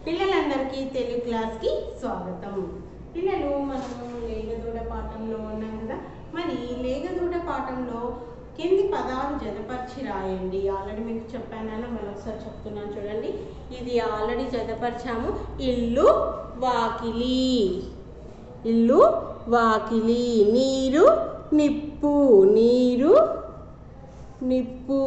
పిల్లలందరికీ తెలుగు క్లాస్కి స్వాగతం పిల్లలు మనము లేగదూడ పాఠంలో ఉన్నాం కదా మరి లేగదూడ పాఠంలో కింది పదాలు జతపరిచి రాయండి ఆల్రెడీ మీకు చెప్పానని మళ్ళీ ఒకసారి చెప్తున్నాను చూడండి ఇది ఆల్రెడీ జతపరిచాము ఇల్లు వాకిలి ఇల్లు వాకిలి నీరు నిప్పు నీరు నిప్పు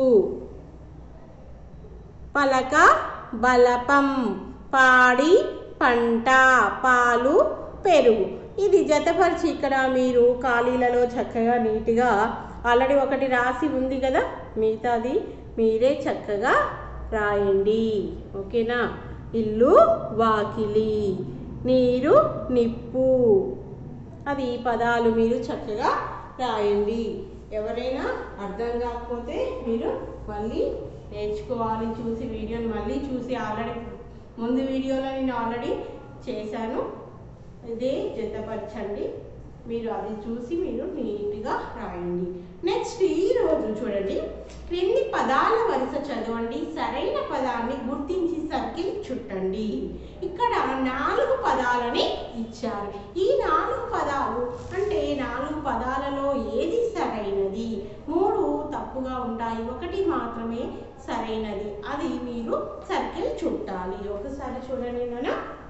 పలక బలపం పాడి పంట పాలు పెరుగు ఇది జతపరిచి ఇక్కడ మీరు ఖాళీలలో చక్కగా నీట్గా ఆల్రెడీ ఒకటి రాసి ఉంది కదా మిగతాది మీరే చక్కగా రాయండి ఓకేనా ఇల్లు వాకిలి నీరు నిప్పు అది ఈ పదాలు మీరు చక్కగా రాయండి ఎవరైనా అర్థం కాకపోతే మీరు మళ్ళీ నేర్చుకోవాలి చూసి వీడియోని మళ్ళీ చూసి ఆల్రెడీ ముందు వీడియోలో నేను ఆల్రెడీ చేశాను ఇదే జతపరచండి మీరు అది చూసి మీరు నీట్గా రాయండి నెక్స్ట్ ఈరోజు చూడండి క్రింది పదాల వరుస చదవండి సరైన పదాన్ని గుర్తించి సర్కిల్ చుట్టండి ఇక్కడ నాలుగు పదాలని ఇచ్చారు ఈ నాలుగు పదాలు అంటే నాలుగు పదాలలో ఏది సరైనది మూడు తప్పుగా ఉంటాయి ఒకటి మాత్రమే సరైనది అది మీరు సర్కిల్ చుట్టాలి ఒకసారి చూడండి నాన్న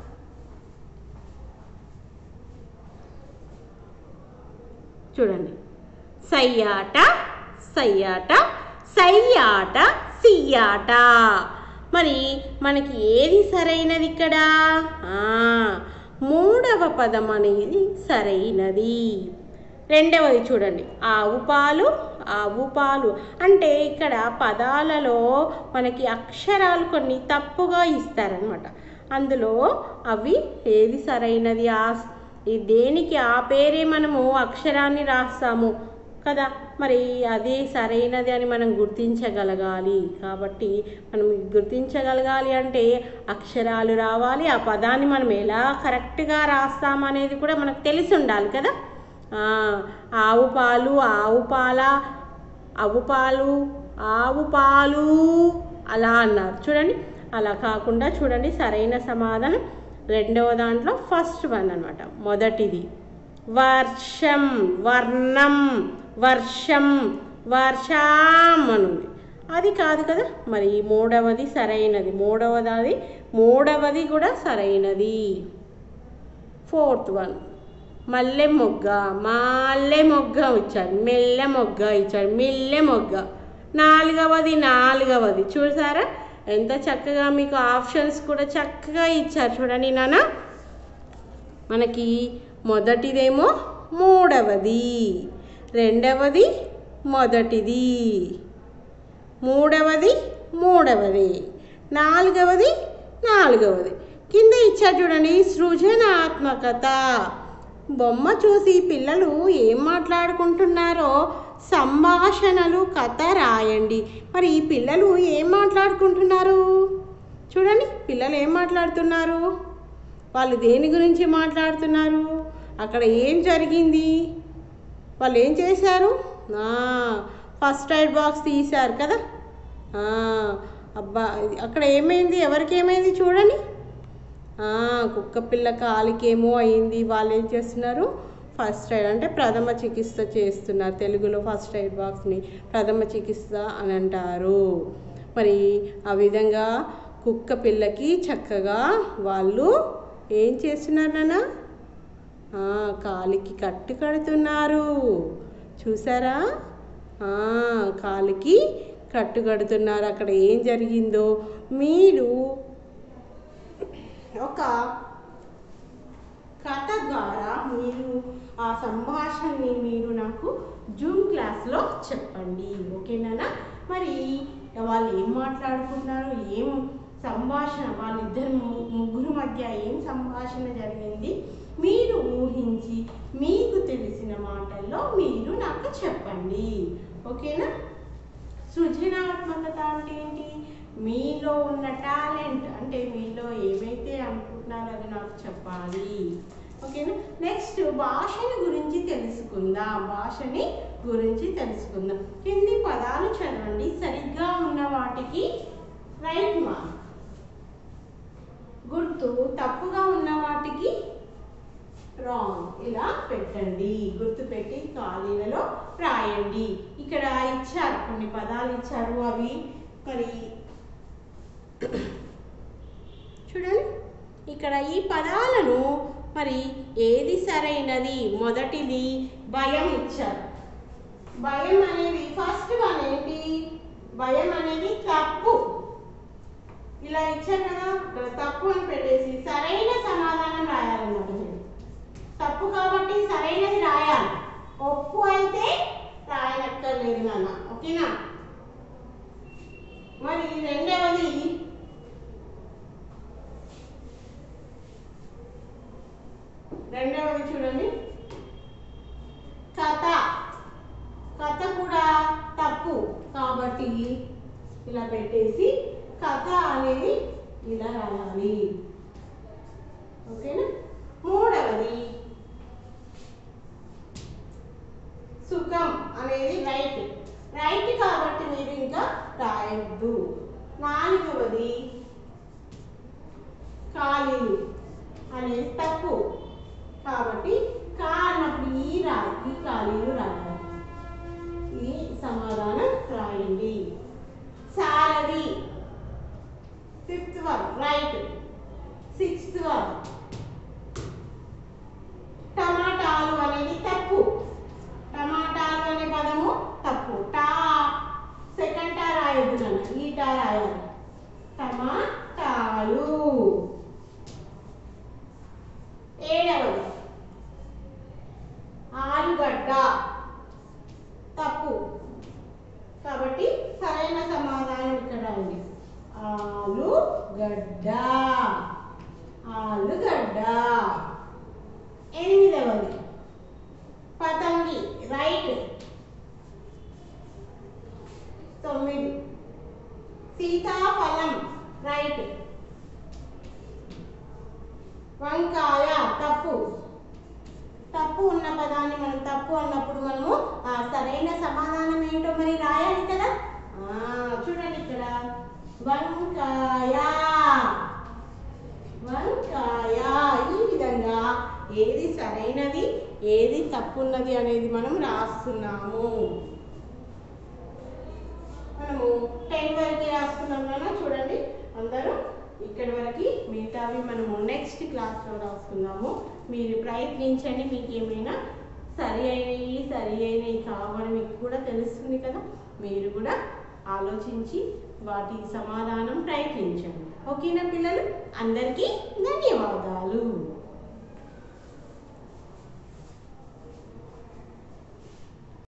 చూడండి సయ్యాట సయ్యాట సయ్యాట సియ్యాట మరి మనకి ఏది సరైనది ఇక్కడ ఆ, మూడవ పదం అనేది సరైనది రెండవది చూడండి ఆవు పాలు ఆవు పాలు అంటే ఇక్కడ పదాలలో మనకి అక్షరాలు కొన్ని తప్పుగా ఇస్తారనమాట అందులో అవి ఏది సరైనది ఆ ఈ దేనికి ఆ పేరే మనము అక్షరాన్ని రాస్తాము కదా మరి అదే సరైనది అని మనం గుర్తించగలగాలి కాబట్టి మనం గుర్తించగలగాలి అంటే అక్షరాలు రావాలి ఆ పదాన్ని మనం ఎలా కరెక్ట్గా రాస్తామనేది కూడా మనకు తెలిసి ఉండాలి కదా ఆ, ఆవు పాలు ఆవు పాల ఆవు పాలు ఆవు పాలు అలా అన్నారు చూడండి అలా కాకుండా చూడండి సరైన సమాధానం రెండవ దాంట్లో ఫస్ట్ వన్ అనమాట మొదటిది వర్షం వర్ణం వర్షం వర్షం అనుంది అది కాదు కదా మరి మూడవది సరైనది మూడవది అది మూడవది కూడా సరైనది ఫోర్త్ వన్ మల్లె మొగ్గ మల్లె మొగ్గ ఇచ్చారు మెల్లె మొగ్గ ఇచ్చారు మిల్లె మొగ్గ నాలుగవది నాలుగవది చూసారా ఎంత చక్కగా మీకు ఆప్షన్స్ కూడా చక్కగా ఇచ్చారు చూడండి నాన్న మనకి మొదటిదేమో మూడవది రెండవది మొదటిది మూడవది మూడవది నాలుగవది నాలుగవది కింద ఇచ్చారు చూడండి సృజనాత్మకత బొమ్మ చూసి పిల్లలు ఏం మాట్లాడుకుంటున్నారో సంభాషణలు కథ రాయండి మరి ఈ పిల్లలు ఏం మాట్లాడుకుంటున్నారు చూడండి పిల్లలు ఏం మాట్లాడుతున్నారు వాళ్ళు దేని గురించి మాట్లాడుతున్నారు అక్కడ ఏం జరిగింది వాళ్ళు ఏం చేశారు ఫస్ట్ ఎయిడ్ బాక్స్ తీశారు కదా ఆ, అబ్బా ఇది అక్కడ ఏమైంది ఎవరికి ఏమైంది చూడండి ఆ, కుక్క పిల్ల కాలికేమో అయింది వాళ్ళు ఏం చేస్తున్నారు ఫస్ట్ ఎయిడ్ అంటే ప్రథమ చికిత్స చేస్తున్నారు తెలుగులో ఫస్ట్ ఎయిడ్ బాక్స్ని ప్రథమ చికిత్స అని అంటారు మరి ఆ విధంగా కుక్క పిల్లకి చక్కగా వాళ్ళు ఏం చేస్తున్నారు నాన్న ఆ, కాలికి కట్టు కడుతున్నారు చూసారా ఆ, కాలికి కట్టు కడుతున్నారు అక్కడ ఏం జరిగిందో మీరు ఒక కథ ద్వారా మీరు ఆ సంభాషణని మీరు నాకు జూమ్ క్లాస్లో చెప్పండి ఓకేనా మరి వాళ్ళు ఏం మాట్లాడుకున్నారు ఏం సంభాషణ వాళ్ళిద్దరు ము- ముగ్గురు మధ్య ఏం సంభాషణ జరిగింది మీరు ఊహించి మీకు తెలిసిన మాటల్లో మీరు నాకు చెప్పండి ఓకేనా సృజనాత్మకత అంటే ఏంటి మీలో ఉన్న టాలెంట్ అంటే మీలో ఏమైతే అనుకుంటున్నారో అది నాకు చెప్పాలి ఓకేనా నెక్స్ట్ భాషని గురించి తెలుసుకుందాం భాషని గురించి తెలుసుకుందాం కింది పదాలు చదవండి సరిగ్గా ఉన్న వాటికి రైట్ మార్క్ గుర్తు తప్పుగా ఉన్న వాటికి రాంగ్ ఇలా పెట్టండి గుర్తు పెట్టి ఖాళీలలో రాయండి ఇక్కడ ఇచ్చారు కొన్ని పదాలు ఇచ్చారు అవి మరి చూడండి ఇక్కడ ఈ పదాలను మరి ఏది సరైనది మొదటిది భయం ఇచ్చారు భయం అనేది ఫస్ట్ వన్ ఏంటి భయం అనేది తప్పు ఇలా ఇచ్చారు కదా ఇక్కడ తప్పు అని పెట్టేసి సరైన సమాధానం రాయాలన్నమాట మీరు తప్పు కాబట్టి సరైనది రాయాలి ఒప్పు అయితే రాయనక్కర్లేదు నాన్న ఓకేనా మరి రెండవది రెండవది చూడండి కథ కథ కూడా తప్పు కాబట్టి ఇలా పెట్టేసి కథ అనేది ఇలా రాయాలి ఓకేనా మూడవది సుఖం అనేది రైట్ రైట్ కాబట్టి మీరు ఇంకా రాయొద్దు నాలుగవది ఖాళీలు అనేది తప్పు కాబట్టి కా అన్నప్పుడు ఈ రా ఈ ఖాళీలు రాయాలి ఈ సమాధానం రాయండి salary fifth one right sixth one టమాటాలు అనేది తప్పు టమాటాలు అనే పదము తప్పు టా సెకండ్ టా రాయొద్దు నన్ను ఈ టా రాయాలి టమాటాలు ఏడవది ఆలుగడ్డ తప్పు కాబట్టి సరైన సమాధానం ఇక్కడ ఉంది ఆలుగడ్డ ఆలుగడ్డ ఎనిమిదవది పతంగి రైట్ తొమ్మిది సీతాఫలం రైట్ వంకాయ తప్పు తప్పు ఉన్న పదాన్ని మనం తప్పు అన్నప్పుడు మనము ఆ సరైన సమాధానం ఏంటో మరి రాయాలి కదా ఆ, చూడండి ఇక్కడ వంకాయ వంకాయ ఈ విధంగా ఏది సరైనది ఏది తప్పున్నది అనేది మనం రాస్తున్నాము మనము టెన్ వరకు రాసుకున్నాం కదా చూడండి అందరూ ఇక్కడి వరకు మిగతావి మనము నెక్స్ట్ క్లాస్లో రాసుకుందాము మీరు ప్రయత్నించండి మీకు ఏమైనా సరి అయినవి సరి అయినవి కావని మీకు కూడా తెలుస్తుంది కదా మీరు కూడా ఆలోచించి వాటి సమాధానం ప్రయత్నించండి ఓకేనా పిల్లలు అందరికీ ధన్యవాదాలు